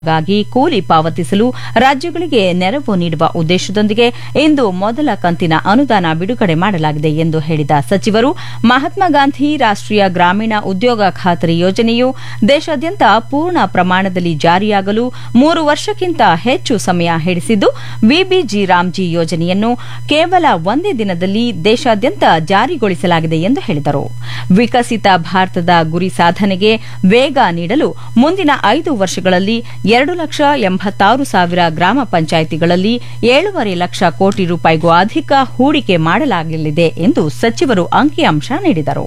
ಗಾಗಿ ಕೂಲಿ ಪಾವತಿಸಲು ರಾಜ್ಯಗಳಿಗೆ ನೆರವು ನೀಡುವ ಉದ್ದೇಶದೊಂದಿಗೆ ಇಂದು ಮೊದಲ ಕಂತಿನ ಅನುದಾನ ಬಿಡುಗಡೆ ಮಾಡಲಾಗಿದೆ ಎಂದು ಹೇಳಿದ ಸಚಿವರು ಮಹಾತ್ಮ ಗಾಂಧಿ ರಾಷ್ಟೀಯ ಗ್ರಾಮೀಣ ಉದ್ಯೋಗ ಖಾತರಿ ಯೋಜನೆಯು ದೇಶಾದ್ಯಂತ ಪೂರ್ಣ ಪ್ರಮಾಣದಲ್ಲಿ ಜಾರಿಯಾಗಲು ಮೂರು ವರ್ಷಕ್ಕಿಂತ ಹೆಚ್ಚು ಸಮಯ ಹಿಡಿಸಿದ್ದು ವಿಬಿಜಿ ರಾಮ್ಜಿ ಯೋಜನೆಯನ್ನು ಕೇವಲ ಒಂದೇ ದಿನದಲ್ಲಿ ದೇಶಾದ್ಯಂತ ಜಾರಿಗೊಳಿಸಲಾಗಿದೆ ಎಂದು ಹೇಳಿದರು ವಿಕಸಿತ ಭಾರತದ ಗುರಿ ಸಾಧನೆಗೆ ವೇಗ ನೀಡಲು ಮುಂದಿನ ಐದು ವರ್ಷಗಳಲ್ಲಿ ಎರಡು ಲಕ್ಷ ಎಂಬತ್ತಾರು ಸಾವಿರ ಗ್ರಾಮ ಪಂಚಾಯಿತಿಗಳಲ್ಲಿ ಏಳೂವರೆ ಲಕ್ಷ ಕೋಟಿ ರೂಪಾಯಿಗೂ ಅಧಿಕ ಹೂಡಿಕೆ ಮಾಡಲಾಗಲಿದೆ ಎಂದು ಸಚಿವರು ಅಂಕಿಅಂಶ ನೀಡಿದರು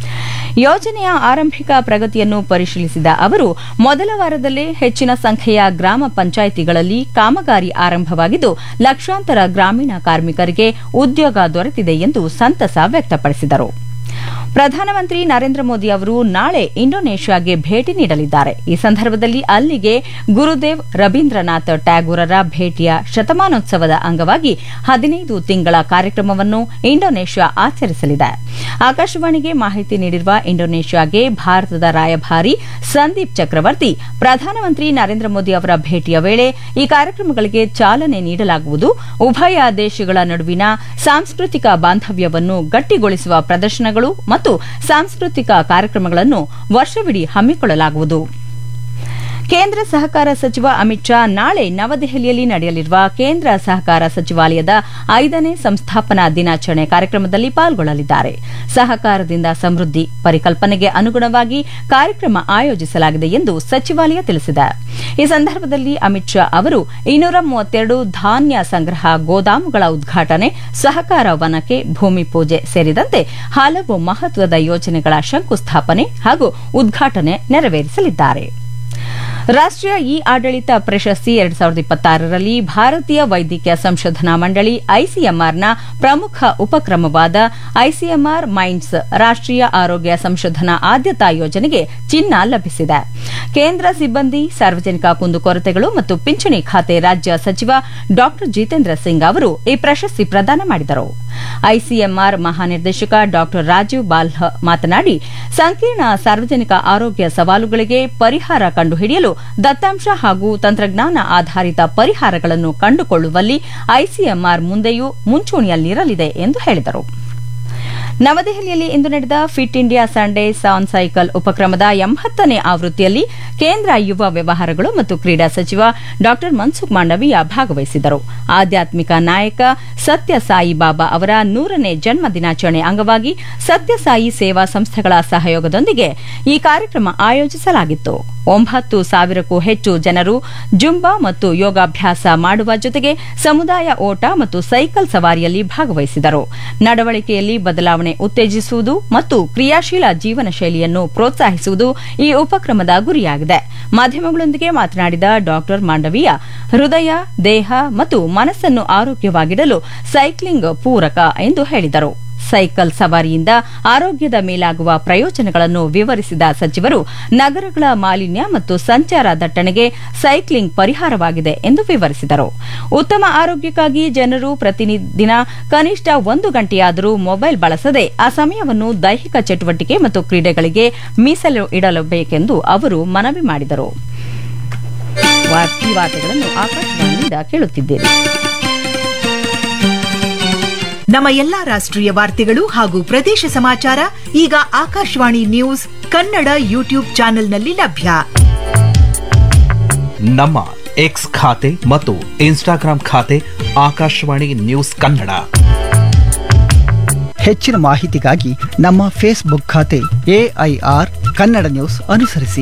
ಯೋಜನೆಯ ಆರಂಭಿಕ ಪ್ರಗತಿಯನ್ನು ಪರಿಶೀಲಿಸಿದ ಅವರು ಮೊದಲ ವಾರದಲ್ಲೇ ಹೆಚ್ಚಿನ ಸಂಖ್ಯೆಯ ಗ್ರಾಮ ಪಂಚಾಯಿತಿಗಳಲ್ಲಿ ಕಾಮಗಾರಿ ಆರಂಭವಾಗಿದ್ದು ಲಕ್ಷಾಂತರ ಗ್ರಾಮೀಣ ಕಾರ್ಮಿಕರಿಗೆ ಉದ್ಯೋಗ ದೊರೆತಿದೆ ಎಂದು ಸಂತಸ ವ್ಯಕ್ತಪಡಿಸಿದರು ಪ್ರಧಾನಮಂತ್ರಿ ನರೇಂದ್ರ ಮೋದಿ ಅವರು ನಾಳೆ ಇಂಡೋನೇಷ್ಯಾಗೆ ಭೇಟಿ ನೀಡಲಿದ್ದಾರೆ ಈ ಸಂದರ್ಭದಲ್ಲಿ ಅಲ್ಲಿಗೆ ಗುರುದೇವ್ ರವೀಂದ್ರನಾಥ್ ಟ್ಯಾಗೂರರ ಭೇಟಿಯ ಶತಮಾನೋತ್ಸವದ ಅಂಗವಾಗಿ ಹದಿನೈದು ತಿಂಗಳ ಕಾರ್ಯಕ್ರಮವನ್ನು ಇಂಡೋನೇಷ್ಯಾ ಆಚರಿಸಲಿದೆ ಆಕಾಶವಾಣಿಗೆ ಮಾಹಿತಿ ನೀಡಿರುವ ಇಂಡೋನೇಷ್ಯಾಗೆ ಭಾರತದ ರಾಯಭಾರಿ ಸಂದೀಪ್ ಚಕ್ರವರ್ತಿ ಪ್ರಧಾನಮಂತ್ರಿ ನರೇಂದ್ರ ಮೋದಿ ಅವರ ಭೇಟಿಯ ವೇಳೆ ಈ ಕಾರ್ಯಕ್ರಮಗಳಿಗೆ ಚಾಲನೆ ನೀಡಲಾಗುವುದು ಉಭಯ ದೇಶಗಳ ನಡುವಿನ ಸಾಂಸ್ಕೃತಿಕ ಬಾಂಧವ್ಯವನ್ನು ಗಟ್ಟಿಗೊಳಿಸುವ ಪ್ರದರ್ಶನಗಳು ಮತ್ತು ಸಾಂಸ್ಕೃತಿಕ ಕಾರ್ಯಕ್ರಮಗಳನ್ನು ವರ್ಷವಿಡೀ ಹಮ್ಮಿಕೊಳ್ಳಲಾಗುವುದು ಕೇಂದ್ರ ಸಹಕಾರ ಸಚಿವ ಅಮಿತ್ ಶಾ ನಾಳೆ ನವದೆಹಲಿಯಲ್ಲಿ ನಡೆಯಲಿರುವ ಕೇಂದ್ರ ಸಹಕಾರ ಸಚಿವಾಲಯದ ಐದನೇ ಸಂಸ್ಥಾಪನಾ ದಿನಾಚರಣೆ ಕಾರ್ಯಕ್ರಮದಲ್ಲಿ ಪಾಲ್ಗೊಳ್ಳಲಿದ್ದಾರೆ ಸಹಕಾರದಿಂದ ಸಮೃದ್ಧಿ ಪರಿಕಲ್ಪನೆಗೆ ಅನುಗುಣವಾಗಿ ಕಾರ್ಯಕ್ರಮ ಆಯೋಜಿಸಲಾಗಿದೆ ಎಂದು ಸಚಿವಾಲಯ ತಿಳಿಸಿದೆ ಈ ಸಂದರ್ಭದಲ್ಲಿ ಅಮಿತ್ ಶಾ ಅವರು ಇನ್ನೂರ ಮೂವತ್ತೆರಡು ಧಾನ್ಯ ಸಂಗ್ರಹ ಗೋದಾಮುಗಳ ಉದ್ಘಾಟನೆ ಸಹಕಾರ ವನಕ್ಕೆ ಭೂಮಿ ಪೂಜೆ ಸೇರಿದಂತೆ ಹಲವು ಮಹತ್ವದ ಯೋಜನೆಗಳ ಶಂಕುಸ್ಥಾಪನೆ ಹಾಗೂ ಉದ್ಘಾಟನೆ ನೆರವೇರಿಸಲಿದ್ದಾರೆ ರಾಷ್ಟೀಯ ಇ ಆಡಳಿತ ಪ್ರಶಸ್ತಿ ಎರಡ್ ಸಾವಿರದ ಇಪ್ಪತ್ತಾರರಲ್ಲಿ ಭಾರತೀಯ ವೈದ್ಯಕೀಯ ಸಂಶೋಧನಾ ಮಂಡಳಿ ಐಸಿಎಂಆರ್ನ ಪ್ರಮುಖ ಉಪಕ್ರಮವಾದ ಐಸಿಎಂಆರ್ ಮೈಂಡ್ಸ್ ರಾಷ್ಟೀಯ ಆರೋಗ್ಯ ಸಂಶೋಧನಾ ಆದ್ಯತಾ ಯೋಜನೆಗೆ ಚಿನ್ನ ಲಭಿಸಿದೆ ಕೇಂದ್ರ ಸಿಬ್ಬಂದಿ ಸಾರ್ವಜನಿಕ ಕುಂದುಕೊರತೆಗಳು ಮತ್ತು ಪಿಂಚಣಿ ಖಾತೆ ರಾಜ್ಯ ಸಚಿವ ಡಾ ಜಿತೇಂದ್ರ ಸಿಂಗ್ ಅವರು ಈ ಪ್ರಶಸ್ತಿ ಪ್ರದಾನ ಮಾಡಿದರು ಐಸಿಎಂಆರ್ ಮಹಾನಿರ್ದೇಶಕ ಡಾ ರಾಜೀವ್ ಬಾಲ್ಹ ಮಾತನಾಡಿ ಸಂಕೀರ್ಣ ಸಾರ್ವಜನಿಕ ಆರೋಗ್ಯ ಸವಾಲುಗಳಿಗೆ ಪರಿಹಾರ ಕಂಡುಹಿಡಿಯಲು ದತ್ತಾಂಶ ಹಾಗೂ ತಂತ್ರಜ್ಞಾನ ಆಧಾರಿತ ಪರಿಹಾರಗಳನ್ನು ಕಂಡುಕೊಳ್ಳುವಲ್ಲಿ ಐಸಿಎಂಆರ್ ಮುಂದೆಯೂ ಮುಂಚೂಣಿಯಲ್ಲಿರಲಿದೆ ಎಂದು ಹೇಳಿದರು ನವದೆಹಲಿಯಲ್ಲಿ ಇಂದು ನಡೆದ fit India Sunday on cycle ಉಪಕ್ರಮದ ಎಂಬತ್ತನೇ ಆವೃತ್ತಿಯಲ್ಲಿ ಕೇಂದ್ರ ಯುವ ವ್ಯವಹಾರಗಳು ಮತ್ತು ಕ್ರೀಡಾ ಸಚಿವ ಡಾ ಮನ್ಸುಖ್ ಮಾಂಡವೀಯ ಭಾಗವಹಿಸಿದ್ದರು ಆಧ್ಯಾತ್ಮಿಕ ನಾಯಕ ಸತ್ಯಸಾಯಿ ಬಾಬಾ ಅವರ ನೂರನೇ ಜನ್ಮ ದಿನಾಚರಣೆ ಅಂಗವಾಗಿ ಸತ್ಯಸಾಯಿ ಸೇವಾ ಸಂಸ್ಥೆಗಳ ಸಹಯೋಗದೊಂದಿಗೆ ಈ ಕಾರ್ಯಕ್ರಮ ಆಯೋಜಿಸಲಾಗಿತ್ತು ಒಂಬತ್ತು ಸಾವಿರಕ್ಕೂ ಹೆಚ್ಚು ಜನರು ಜುಂಬಾ ಮತ್ತು ಯೋಗಾಭ್ಯಾಸ ಮಾಡುವ ಜೊತೆಗೆ ಸಮುದಾಯ ಓಟ ಮತ್ತು ಸೈಕಲ್ ಸವಾರಿಯಲ್ಲಿ ಭಾಗವಹಿಸಿದರು ನಡವಳಿಕೆಯಲ್ಲಿ ಬದಲಾವಣೆ ಉತ್ತೇಜಿಸುವುದು ಮತ್ತು ಕ್ರಿಯಾಶೀಲ ಜೀವನ ಶೈಲಿಯನ್ನು ಪ್ರೋತ್ಸಾಹಿಸುವುದು ಈ ಉಪಕ್ರಮದ ಗುರಿಯಾಗಿದೆ ಮಾಧ್ಯಮಗಳೊಂದಿಗೆ ಮಾತನಾಡಿದ ಡಾ ಮಾಂಡವೀಯ ಹೃದಯ ದೇಹ ಮತ್ತು ಮನಸ್ಸನ್ನು ಆರೋಗ್ಯವಾಗಿಡಲು ಸೈಕ್ಲಿಂಗ್ ಪೂರಕ ಎಂದು ಹೇಳಿದರು ಸೈಕಲ್ ಸವಾರಿಯಿಂದ ಆರೋಗ್ಯದ ಮೇಲಾಗುವ ಪ್ರಯೋಜನಗಳನ್ನು ವಿವರಿಸಿದ ಸಚಿವರು ನಗರಗಳ ಮಾಲಿನ್ಯ ಮತ್ತು ಸಂಚಾರ ದಟ್ಟಣೆಗೆ ಸೈಕ್ಲಿಂಗ್ ಪರಿಹಾರವಾಗಿದೆ ಎಂದು ವಿವರಿಸಿದರು ಉತ್ತಮ ಆರೋಗ್ಯಕ್ಕಾಗಿ ಜನರು ಪ್ರತಿದಿನ ಕನಿಷ್ಠ ಒಂದು ಗಂಟೆಯಾದರೂ ಮೊಬೈಲ್ ಬಳಸದೆ ಆ ಸಮಯವನ್ನು ದೈಹಿಕ ಚಟುವಟಿಕೆ ಮತ್ತು ಕ್ರೀಡೆಗಳಿಗೆ ಮೀಸಲು ಇಡಲೇಬೇಕೆಂದು ಅವರು ಮನವಿ ಮಾಡಿದರು ವಾರ್ತೆಗಳನ್ನು ಆಕಾಶವಾಣಿಯಿಂದ ಕೇಳುತ್ತಿದ್ದೇವೆ ನಮ್ಮ ಎಲ್ಲಾ ರಾಷ್ಟ್ರೀಯ ವಾರ್ತೆಗಳು ಹಾಗೂ ಪ್ರದೇಶ ಸಮಾಚಾರ ಈಗ ಆಕಾಶವಾಣಿ ನ್ಯೂಸ್ ಕನ್ನಡ ಯೂಟ್ಯೂಬ್ ಚಾನೆಲ್ನಲ್ಲಿ ಲಭ್ಯ ನಮ್ಮ ಎಕ್ಸ್ ಖಾತೆ ಮತ್ತು ಇನ್ಸ್ಟಾಗ್ರಾಂ ಖಾತೆ ಆಕಾಶವಾಣಿ ನ್ಯೂಸ್ ಕನ್ನಡ ಹೆಚ್ಚಿನ ಮಾಹಿತಿಗಾಗಿ ನಮ್ಮ ಫೇಸ್ಬುಕ್ ಖಾತೆ ಎಐಆರ್ ಕನ್ನಡ ನ್ಯೂಸ್ ಅನುಸರಿಸಿ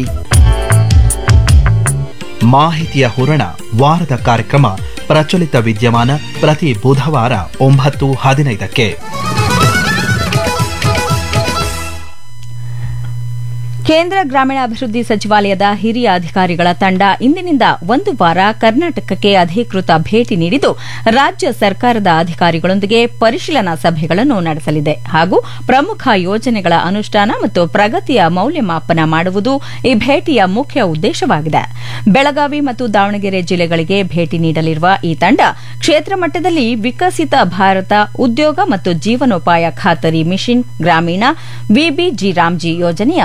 ಮಾಹಿತಿಯ ಹೂರಣ ವಾರದ ಕಾರ್ಯಕ್ರಮ ಪ್ರಚಲಿತ ವಿದ್ಯಮಾನ ಪ್ರತಿ ಬುಧವಾರ ಒಂಬತ್ತು ಹದಿನೈದಕ್ಕೆ ಕೇಂದ್ರ ಗ್ರಾಮೀಣಾಭಿವೃದ್ಧಿ ಸಚಿವಾಲಯದ ಹಿರಿಯ ಅಧಿಕಾರಿಗಳ ತಂಡ ಇಂದಿನಿಂದ ಒಂದು ವಾರ ಕರ್ನಾಟಕಕ್ಕೆ ಅಧಿಕೃತ ಭೇಟಿ ನೀಡಿದ್ದು ರಾಜ್ಯ ಸರ್ಕಾರದ ಅಧಿಕಾರಿಗಳೊಂದಿಗೆ ಪರಿಶೀಲನಾ ಸಭೆಗಳನ್ನು ನಡೆಸಲಿದೆ ಹಾಗೂ ಪ್ರಮುಖ ಯೋಜನೆಗಳ ಅನುಷ್ಠಾನ ಮತ್ತು ಪ್ರಗತಿಯ ಮೌಲ್ಯಮಾಪನ ಮಾಡುವುದು ಈ ಭೇಟಿಯ ಮುಖ್ಯ ಉದ್ದೇಶವಾಗಿದೆ ಬೆಳಗಾವಿ ಮತ್ತು ದಾವಣಗೆರೆ ಜಿಲ್ಲೆಗಳಿಗೆ ಭೇಟಿ ನೀಡಲಿರುವ ಈ ತಂಡ ಕ್ಷೇತ್ರ ಮಟ್ಟದಲ್ಲಿ ವಿಕಸಿತ ಭಾರತ ಉದ್ಯೋಗ ಮತ್ತು ಜೀವನೋಪಾಯ ಖಾತರಿ ಮಿಷನ್ ಗ್ರಾಮೀಣ ವಿಬಿಜಿ ರಾಮ್ಜಿ ಯೋಜನೆಯ ಅನುಷ್ಠಾನ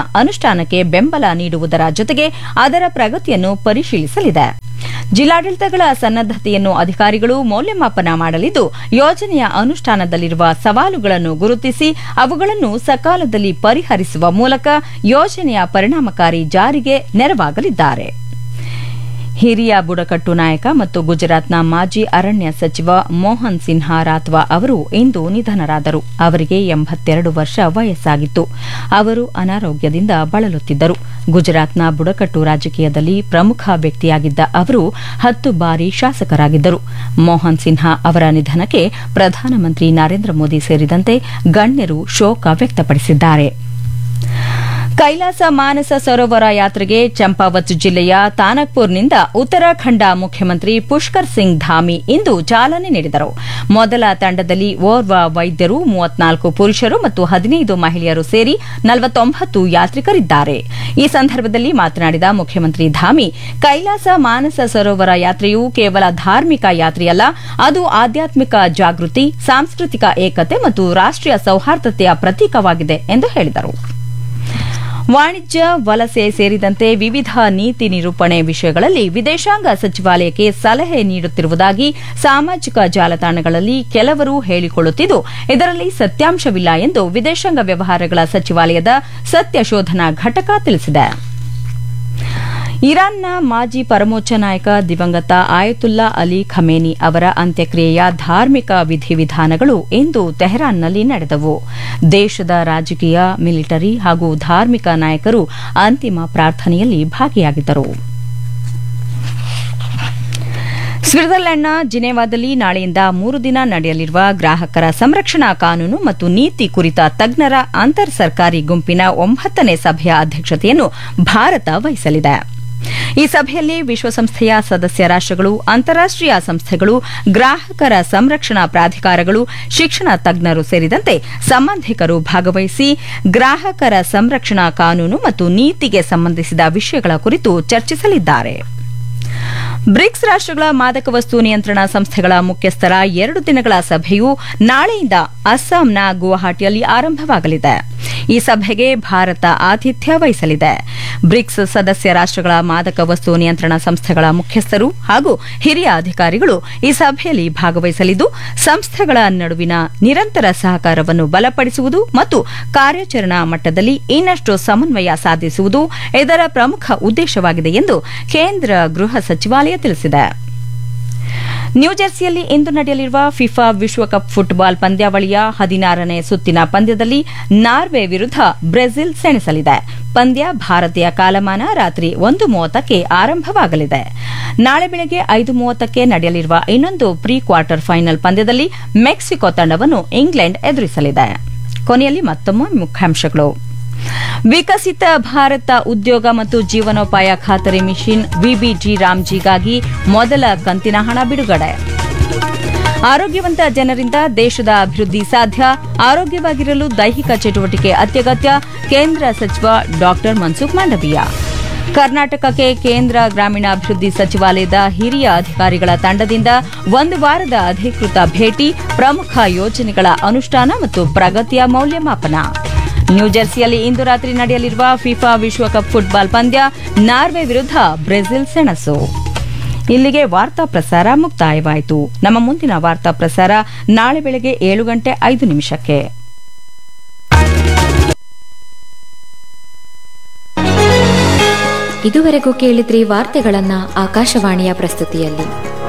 ಅನುಷ್ಠಾನಕ್ಕೆ ಬೆಂಬಲ ನೀಡುವುದರ ಜೊತೆಗೆ ಅದರ ಪ್ರಗತಿಯನ್ನು ಪರಿಶೀಲಿಸಲಿದೆ ಜಿಲ್ಲಾಡಳಿತಗಳ ಸನ್ನದ್ದತೆಯನ್ನು ಅಧಿಕಾರಿಗಳು ಮೌಲ್ಯಮಾಪನ ಮಾಡಲಿದ್ದು ಯೋಜನೆಯ ಅನುಷ್ಠಾನದಲ್ಲಿರುವ ಸವಾಲುಗಳನ್ನು ಗುರುತಿಸಿ ಅವುಗಳನ್ನು ಸಕಾಲದಲ್ಲಿ ಪರಿಹರಿಸುವ ಮೂಲಕ ಯೋಜನೆಯ ಪರಿಣಾಮಕಾರಿ ಜಾರಿಗೆ ನೆರವಾಗಲಿದ್ದಾರೆ ಹಿರಿಯ ಬುಡಕಟ್ಟು ನಾಯಕ ಮತ್ತು ಗುಜರಾತ್ನ ಮಾಜಿ ಅರಣ್ಯ ಸಚಿವ ಮೋಹನ್ ಸಿನ್ಹಾ ರಾತ್ವಾ ಅವರು ಇಂದು ನಿಧನರಾದರು ಅವರಿಗೆ ಎಂಬತ್ತೆರಡು ವರ್ಷ ವಯಸ್ಸಾಗಿತ್ತು ಅವರು ಅನಾರೋಗ್ಯದಿಂದ ಬಳಲುತ್ತಿದ್ದರು ಗುಜರಾತ್ನ ಬುಡಕಟ್ಟು ರಾಜಕೀಯದಲ್ಲಿ ಪ್ರಮುಖ ವ್ಯಕ್ತಿಯಾಗಿದ್ದ ಅವರು ಹತ್ತು ಬಾರಿ ಶಾಸಕರಾಗಿದ್ದರು ಮೋಹನ್ ಸಿನ್ಹಾ ಅವರ ನಿಧನಕ್ಕೆ ಪ್ರಧಾನಮಂತ್ರಿ ನರೇಂದ್ರ ಮೋದಿ ಸೇರಿದಂತೆ ಗಣ್ಯರು ಶೋಕ ವ್ಯಕ್ತಪಡಿಸಿದ್ದಾರೆ ಕೈಲಾಸ ಮಾನಸ ಸರೋವರ ಯಾತ್ರೆಗೆ ಚಂಪಾವತ್ ಜಿಲ್ಲೆಯ ತಾನಕ್ಪುರ್ನಿಂದ ಉತ್ತರಾಖಂಡ ಮುಖ್ಯಮಂತ್ರಿ ಪುಷ್ಕರ್ ಸಿಂಗ್ ಧಾಮಿ ಇಂದು ಚಾಲನೆ ನೀಡಿದರು ಮೊದಲ ತಂಡದಲ್ಲಿ ಓರ್ವ ವೈದ್ಯರು ಮೂವತ್ನಾಲ್ಕು ಪುರುಷರು ಮತ್ತು ಹದಿನೈದು ಮಹಿಳೆಯರು ಸೇರಿ ನಲವತ್ತೊಂಬತ್ತು ಯಾತ್ರಿಕರಿದ್ದಾರೆ ಈ ಸಂದರ್ಭದಲ್ಲಿ ಮಾತನಾಡಿದ ಮುಖ್ಯಮಂತ್ರಿ ಧಾಮಿ ಕೈಲಾಸ ಮಾನಸ ಸರೋವರ ಯಾತ್ರೆಯು ಕೇವಲ ಧಾರ್ಮಿಕ ಯಾತ್ರೆಯಲ್ಲ ಅದು ಆಧ್ಯಾತ್ಮಿಕ ಜಾಗೃತಿ ಸಾಂಸ್ಕೃತಿಕ ಏಕತೆ ಮತ್ತು ರಾಷ್ಟೀಯ ಸೌಹಾರ್ದತೆಯ ಪ್ರತೀಕವಾಗಿದೆ ಎಂದು ಹೇಳಿದರು ವಾಣಿಜ್ಯ ವಲಸೆ ಸೇರಿದಂತೆ ವಿವಿಧ ನೀತಿ ನಿರೂಪಣೆ ವಿಷಯಗಳಲ್ಲಿ ವಿದೇಶಾಂಗ ಸಚಿವಾಲಯಕ್ಕೆ ಸಲಹೆ ನೀಡುತ್ತಿರುವುದಾಗಿ ಸಾಮಾಜಿಕ ಜಾಲತಾಣಗಳಲ್ಲಿ ಕೆಲವರು ಹೇಳಿಕೊಳ್ಳುತ್ತಿದ್ದು ಇದರಲ್ಲಿ ಸತ್ಯಾಂಶವಿಲ್ಲ ಎಂದು ವಿದೇಶಾಂಗ ವ್ಯವಹಾರಗಳ ಸಚಿವಾಲಯದ ಸತ್ಯ ಶೋಧನಾ ಘಟಕ ತಿಳಿಸಿದೆ ಇರಾನ್ನ ಮಾಜಿ ಪರಮೋಚ್ಚ ನಾಯಕ ದಿವಂಗತ ಆಯತುಲ್ಲಾ ಅಲಿ ಖಮೇನಿ ಅವರ ಅಂತ್ಯಕ್ರಿಯೆಯ ಧಾರ್ಮಿಕ ವಿಧಿವಿಧಾನಗಳು ಇಂದು ತೆಹರಾನ್ನಲ್ಲಿ ನಡೆದವು ದೇಶದ ರಾಜಕೀಯ ಮಿಲಿಟರಿ ಹಾಗೂ ಧಾರ್ಮಿಕ ನಾಯಕರು ಅಂತಿಮ ಪ್ರಾರ್ಥನೆಯಲ್ಲಿ ಭಾಗಿಯಾಗಿದ್ದರು ಸ್ವಿಟ್ಜರ್ಲೆಂಡ್ನ ಜಿನೆವಾದಲ್ಲಿ ನಾಳೆಯಿಂದ ಮೂರು ದಿನ ನಡೆಯಲಿರುವ ಗ್ರಾಹಕರ ಸಂರಕ್ಷಣಾ ಕಾನೂನು ಮತ್ತು ನೀತಿ ಕುರಿತ ತಜ್ಞರ ಅಂತರ್ ಸರ್ಕಾರಿ ಗುಂಪಿನ ಒಂಬತ್ತನೇ ಸಭೆಯ ಅಧ್ಯಕ್ಷತೆಯನ್ನು ಭಾರತ ವಹಿಸಲಿದೆ ಈ ಸಭೆಯಲ್ಲಿ ವಿಶ್ವಸಂಸ್ಥೆಯ ಸದಸ್ಯ ರಾಷ್ಟಗಳು ಅಂತಾರಾಷ್ಟೀಯ ಸಂಸ್ಥೆಗಳು ಗ್ರಾಹಕರ ಸಂರಕ್ಷಣಾ ಪ್ರಾಧಿಕಾರಗಳು ಶಿಕ್ಷಣ ತಜ್ಞರು ಸೇರಿದಂತೆ ಸಂಬಂಧಿಕರು ಭಾಗವಹಿಸಿ ಗ್ರಾಹಕರ ಸಂರಕ್ಷಣಾ ಕಾನೂನು ಮತ್ತು ನೀತಿಗೆ ಸಂಬಂಧಿಸಿದ ವಿಷಯಗಳ ಕುರಿತು ಚರ್ಚಿಸಲಿದ್ದಾರೆ ಬ್ರಿಕ್ಸ್ ರಾಷ್ಟಗಳ ಮಾದಕ ವಸ್ತು ನಿಯಂತ್ರಣ ಸಂಸ್ಥೆಗಳ ಮುಖ್ಯಸ್ಥರ ಎರಡು ದಿನಗಳ ಸಭೆಯು ನಾಳೆಯಿಂದ ಅಸ್ಸಾಂನ ಗುವಾಹಟಿಯಲ್ಲಿ ಆರಂಭವಾಗಲಿದೆ ಈ ಸಭೆಗೆ ಭಾರತ ಆತಿಥ್ಯ ವಹಿಸಲಿದೆ ಬ್ರಿಕ್ಸ್ ಸದಸ್ಯ ರಾಷ್ಟಗಳ ಮಾದಕ ವಸ್ತು ನಿಯಂತ್ರಣ ಸಂಸ್ಥೆಗಳ ಮುಖ್ಯಸ್ಥರು ಹಾಗೂ ಹಿರಿಯ ಅಧಿಕಾರಿಗಳು ಈ ಸಭೆಯಲ್ಲಿ ಭಾಗವಹಿಸಲಿದ್ದು ಸಂಸ್ಥೆಗಳ ನಡುವಿನ ನಿರಂತರ ಸಹಕಾರವನ್ನು ಬಲಪಡಿಸುವುದು ಮತ್ತು ಕಾರ್ಯಾಚರಣಾ ಮಟ್ಟದಲ್ಲಿ ಇನ್ನಷ್ಟು ಸಮನ್ವಯ ಸಾಧಿಸುವುದು ಇದರ ಪ್ರಮುಖ ಉದ್ದೇಶವಾಗಿದೆ ಎಂದು ಕೇಂದ್ರ ಗೃಹ ಸಚಿವಾಲಯ ತಿಳಿಸಿದೆ ನ್ಯೂಜೆರ್ಸಿಯಲ್ಲಿ ಇಂದು ನಡೆಯಲಿರುವ ಫಿಫಾ ವಿಶ್ವಕಪ್ ಫುಟ್ಬಾಲ್ ಪಂದ್ಯಾವಳಿಯ ಹದಿನಾರನೇ ಸುತ್ತಿನ ಪಂದ್ಯದಲ್ಲಿ ನಾರ್ವೆ ವಿರುದ್ಧ ಬ್ರೆಜಿಲ್ ಸೆಣಸಲಿದೆ ಪಂದ್ಯ ಭಾರತೀಯ ಕಾಲಮಾನ ರಾತ್ರಿ ಒಂದು ಮೂವತ್ತಕ್ಕೆ ಆರಂಭವಾಗಲಿದೆ ನಾಳೆ ಬೆಳಗ್ಗೆ ಐದು ಮೂವತ್ತಕ್ಕೆ ನಡೆಯಲಿರುವ ಇನ್ನೊಂದು ಪ್ರೀ ಕ್ವಾರ್ಟರ್ ಫೈನಲ್ ಪಂದ್ಯದಲ್ಲಿ ಮೆಕ್ಸಿಕೋ ತಂಡವನ್ನು ಇಂಗ್ಲೆಂಡ್ ಎದುರಿಸಲಿದೆ ಕೊನೆಯಲ್ಲಿ ಮತ್ತೊಮ್ಮೆ ಮುಖ್ಯಾಂಶಗಳು ವಿಕಸಿತ ಭಾರತ ಉದ್ಯೋಗ ಮತ್ತು ಜೀವನೋಪಾಯ ಖಾತರಿ ಮಿಷನ್ ವಿಬಿಜಿ ರಾಮ್ಜಿಗಾಗಿ ಮೊದಲ ಕಂತಿನ ಹಣ ಬಿಡುಗಡೆ ಆರೋಗ್ಯವಂತ ಜನರಿಂದ ದೇಶದ ಅಭಿವೃದ್ಧಿ ಸಾಧ್ಯ ಆರೋಗ್ಯವಾಗಿರಲು ದೈಹಿಕ ಚಟುವಟಿಕೆ ಅತ್ಯಗತ್ಯ ಕೇಂದ್ರ ಸಚಿವ ಡಾ ಮನ್ಸುಖ್ ಮಾಂಡವೀಯ ಕರ್ನಾಟಕಕ್ಕೆ ಕೇಂದ್ರ ಗ್ರಾಮೀಣಾಭಿವೃದ್ಧಿ ಸಚಿವಾಲಯದ ಹಿರಿಯ ಅಧಿಕಾರಿಗಳ ತಂಡದಿಂದ ಒಂದು ವಾರದ ಅಧಿಕೃತ ಭೇಟಿ ಪ್ರಮುಖ ಯೋಜನೆಗಳ ಅನುಷ್ಠಾನ ಮತ್ತು ಪ್ರಗತಿಯ ಮೌಲ್ಯಮಾಪನ ನ್ಯೂಜೆರ್ಸಿಯಲ್ಲಿ ಇಂದು ರಾತ್ರಿ ನಡೆಯಲಿರುವ ಫಿಫಾ ವಿಶ್ವಕಪ್ ಫುಟ್ಬಾಲ್ ಪಂದ್ಯ ನಾರ್ವೆ ವಿರುದ್ಧ ಬ್ರೆಜಿಲ್ ಸೆಣಸು ಇಲ್ಲಿಗೆ ವಾರ್ತಾ ಪ್ರಸಾರ ಮುಕ್ತಾಯವಾಯಿತು ನಮ್ಮ ಮುಂದಿನ ವಾರ್ತಾ ಪ್ರಸಾರ ನಾಳೆ ಬೆಳಗ್ಗೆ ಏಳು ಗಂಟೆ ಐದು ನಿಮಿಷಕ್ಕೆ ಇದುವರೆಗೂ ಕೇಳಿದ್ರಿ ವಾರ್ತೆಗಳನ್ನ ಆಕಾಶವಾಣಿಯ ಪ್ರಸ್ತುತಿಯಲ್ಲಿ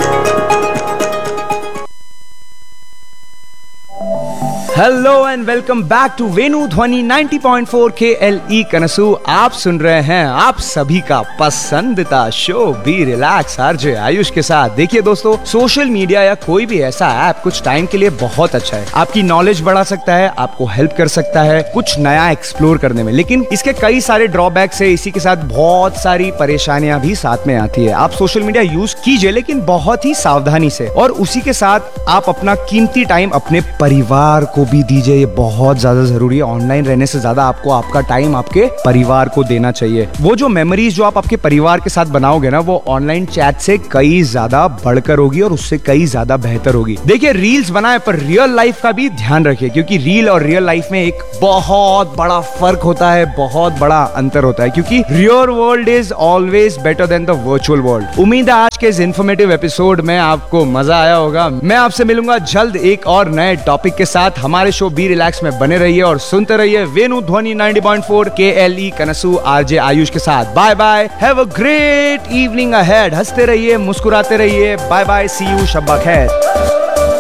hello and welcome back to Venu Dhwani 90.4 KLE कनसू आप सुन रहे हैं आप सभी का पसंदीदा show be relax RJ Ayush के साथ देखिए दोस्तों सोशल मीडिया या कोई भी ऐसा ऐप कुछ टाइम के लिए बहुत अच्छा है आपकी नॉलेज बढ़ा सकता है आपको हेल्प कर सकता है कुछ नया एक्सप्लोर करने में लेकिन इसके कई सारे ड्रॉबैक्स है इसी के साथ बहुत सारी परेशानियां भी साथ में आती है आप सोशल मीडिया यूज कीजिए लेकिन बहुत ही सावधानी से और उसी के साथ आप अपना कीमती टाइम अपने परिवार को भी दीजिए ये बहुत ज्यादा जरूरी है ऑनलाइन रहने से ज्यादा आपको आपका टाइम आपके परिवार को देना चाहिए वो जो मेमोरीज जो आप आपके परिवार के साथ बनाओगे ना वो ऑनलाइन चैट से कई ज्यादा बढ़कर होगी और उससे कई ज्यादा बेहतर होगी देखिए रील्स बनाए पर रियल लाइफ का भी ध्यान रखिए क्योंकि रील और रियल लाइफ में एक बहुत बड़ा फर्क होता है बहुत बड़ा अंतर होता है क्योंकि real world is always better than the virtual world उम्मीद है आज के इस इन्फॉर्मेटिव एपिसोड में आपको मजा आया होगा मैं आपसे मिलूंगा जल्द एक और नए टॉपिक के साथ हमारे शो बी रिलैक्स में बने रहिए और सुनते रहिए वेनु ध्वनि 90.4 के एल ई कनसु आरजे आयुष के साथ bye bye have a great evening ahead हंसते रहिए मुस्कुराते रहिए बाय बाय सी यू शब्बा खैर